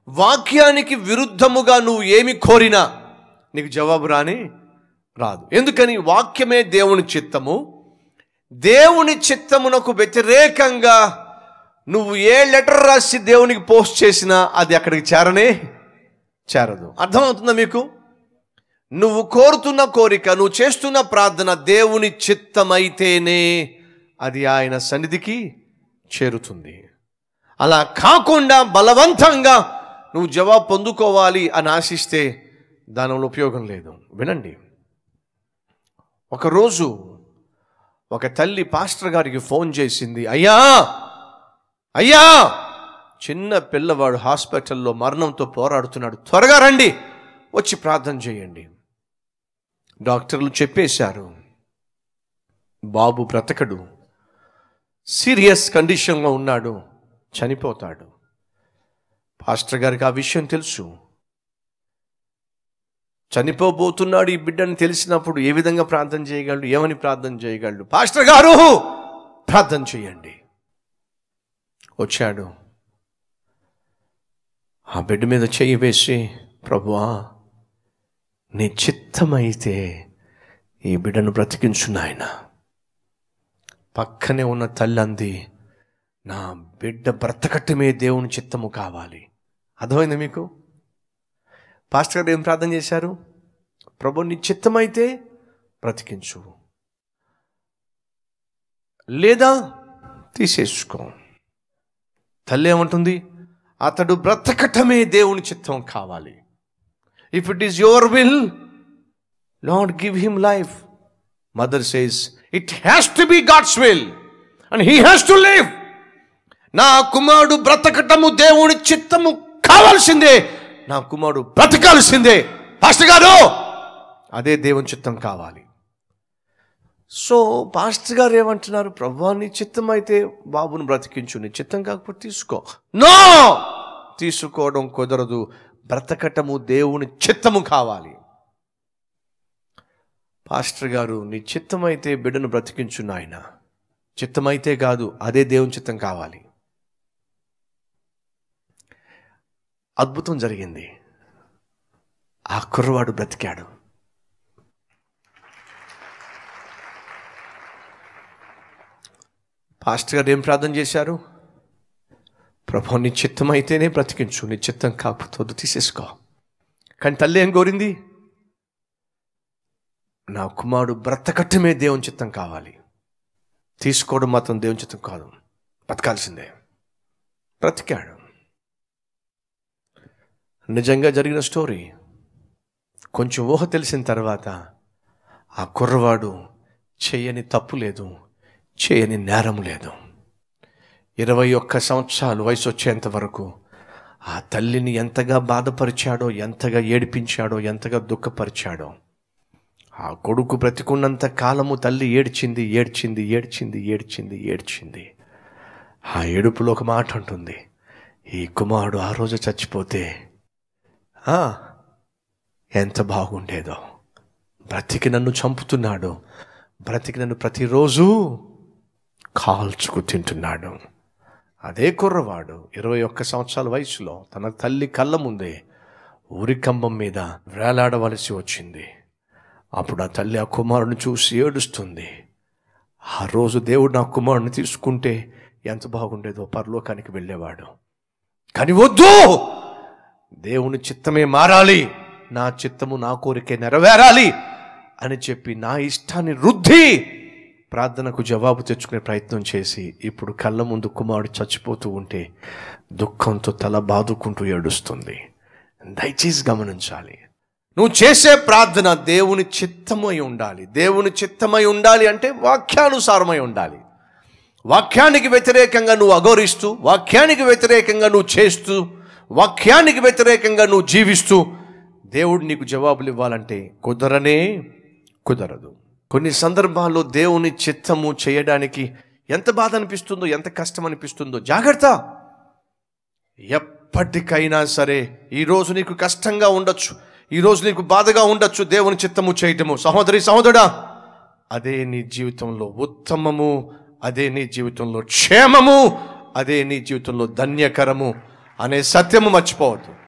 వాక్యానికి విరుద్ధముగా నువ్వు ఏమి కోరినా నీకు జవాబు రాని రాదు ఎందుకని వాక్యమే దేవుని చిత్తము దేవుని చిత్తమునకు వ్యతిరేకంగా నువ్వు ఏ లెటర్ రాసి దేవునికి పోస్ట్ చేసినా అది అక్కడికి చేరనే చేరదు అర్థమవుతుందా మీకు నువ్వు కోరుతున్న కోరిక నువ్వు చేస్తున్న ప్రార్థన దేవుని చిత్తమైతేనే అది ఆయన సన్నిధికి చేరుతుంది అలా కాకుండా బలవంతంగా నువ్వు జవాబు పొందుకోవాలి అని ఆశిస్తే దానివల్ల ఉపయోగం లేదు వినండి ఒకరోజు ఒక తల్లి పాస్టర్ గారికి ఫోన్ చేసింది అయ్యా అయ్యా చిన్న పిల్లవాడు హాస్పిటల్లో మరణంతో పోరాడుతున్నాడు త్వరగా రండి వచ్చి ప్రార్థన చేయండి డాక్టర్లు చెప్పేశారు బాబు బ్రతకడు సీరియస్ కండిషన్లో ఉన్నాడు చనిపోతాడు పాస్టర్ గారికి ఆ విషయం తెలుసు చనిపోబోతున్నాడు ఈ బిడ్డని తెలిసినప్పుడు ఏ విధంగా ప్రార్థన చేయగలడు ఏమని ప్రార్థన చేయగలడు పాస్టర్ గారు ప్రార్థన చేయండి వచ్చాడు ఆ బిడ్డ మీద చెయ్యి వేసి ప్రభువా నీ చిత్తమైతే ఈ బిడ్డను బ్రతికించు నాయన పక్కనే ఉన్న తల్లి అంది నా బిడ్డ బ్రతకట్టమే దేవుని చిత్తము కావాలి అర్థమైంది మీకు పాస్టర్ గారు ఏం ప్రార్థన చేశారు ప్రభు నీ చిత్తమైతే బ్రతికించు లేదా తీసేసుకో తల్లి ఏమంటుంది అతడు బ్రతకటమే దేవుని చిత్తం కావాలి if it is your will lord give him life mother says it has to be God's will and he has to live నా కుమారుడు బ్రతకటము దేవుని చిత్తము కావాల్సిందే నా కుమారుడు బ్రతకాల్సిందే పాస్టర్ గారు అదే దేవుని చిత్తం కావాలి సో పాస్టర్ గారు ఏమంటున్నారు ప్రభా నీ చిత్తం అయితే బాబును బ్రతికించు నీ చిత్తం కాకపోతే తీసుకో నో తీసుకోవడం కుదరదు బ్రతకటము దేవుని చిత్తము కావాలి పాస్టర్ గారు నీ చిత్తమైతే బిడ్డను బ్రతికించు నాయన చిత్తమైతే కాదు అదే దేవుని చిత్తం కావాలి అద్భుతం జరిగింది ఆ కుర్రవాడు బ్రతికాడు పాస్టర్ గారు ఏం ప్రార్థన చేశారు ప్రభు నీ చిత్తం అయితేనే బ్రతికించు నీ చిత్తం కాకపోతే వద్దు తీసేసుకో కానీ తల్లి ఏం కోరింది నా కుమారుడు బ్రతకట్టమే దేవుని చిత్తం కావాలి తీసుకోవడం మాత్రం దేవుని చిత్తం కాదు బ్రతకాల్సిందే బ్రతికాడు నిజంగా జరిగిన స్టోరీ కొంచెం ఊహ తెలిసిన తర్వాత ఆ కుర్రవాడు చేయని తప్పు లేదు చేయని నేరం లేదు ఇరవై ఒక్క సంవత్సరాలు వయసు వచ్చేంత వరకు ఆ తల్లిని ఎంతగా బాధపరిచాడో ఎంతగా ఏడిపించాడో ఎంతగా దుఃఖపరిచాడో ఆ కొడుకు బ్రతికున్నంత కాలము తల్లి ఏడ్చింది ఏడ్చింది ఏడ్చింది ఏడ్చింది ఏడ్చింది ఆ ఏడుపులో ఒక మాట ఉంటుంది ఈ కుమారుడు ఆ రోజు చచ్చిపోతే ఆ, ఎంత బాగుండేదో బ్రతికి నన్ను చంపుతున్నాడు బ్రతికి నన్ను ప్రతిరోజు కాల్చుకు తింటున్నాడు అదే కుర్రవాడు ఇరవై ఒక్క సంవత్సరాల వయసులో తన తల్లి కళ్ళ ముందే ఊరికంబం మీద వేలాడవలసి వచ్చింది అప్పుడు ఆ తల్లి ఆ కుమారుని చూసి ఏడుస్తుంది ఆ రోజు దేవుడు నా కుమారుని తీసుకుంటే ఎంత బాగుండేదో పరలోకానికి వెళ్ళేవాడు కానీ వద్దు దేవుని చిత్తమే మారాలి నా చిత్తము నా కోరికే నెరవేరాలి అని చెప్పి నా ఇష్టాన్ని రుద్ధి ప్రార్థనకు జవాబు తెచ్చుకునే ప్రయత్నం చేసి ఇప్పుడు కళ్ళ ముందు కుమారుడు చచ్చిపోతూ ఉంటే దుఃఖంతో తల బాదుకుంటూ ఏడుస్తుంది దయచేసి గమనించాలి నువ్వు చేసే ప్రార్థన దేవుని చిత్తమై ఉండాలి దేవుని చిత్తమై ఉండాలి అంటే వాక్యానుసారమై ఉండాలి వాక్యానికి వ్యతిరేకంగా నువ్వు అగౌరిస్తూ వాక్యానికి వ్యతిరేకంగా నువ్వు చేస్తూ వాక్యానికి వ్యతిరేకంగా నువ్వు జీవిస్తూ దేవుడు నీకు జవాబులు ఇవ్వాలంటే కుదరనే కుదరదు కొన్ని సందర్భాల్లో దేవుని చిత్తము చేయడానికి ఎంత బాధ అనిపిస్తుందో ఎంత కష్టం అనిపిస్తుందో జాగ్రత్త ఎప్పటికైనా సరే ఈరోజు నీకు కష్టంగా ఉండొచ్చు ఈరోజు నీకు బాధగా ఉండొచ్చు దేవుని చిత్తము చేయటము సహోదరి సహోదరుడా అదే నీ జీవితంలో ఉత్తమము అదే నీ జీవితంలో క్షేమము అదే నీ జీవితంలో ధన్యకరము అనే సత్యము మర్చిపోవద్దు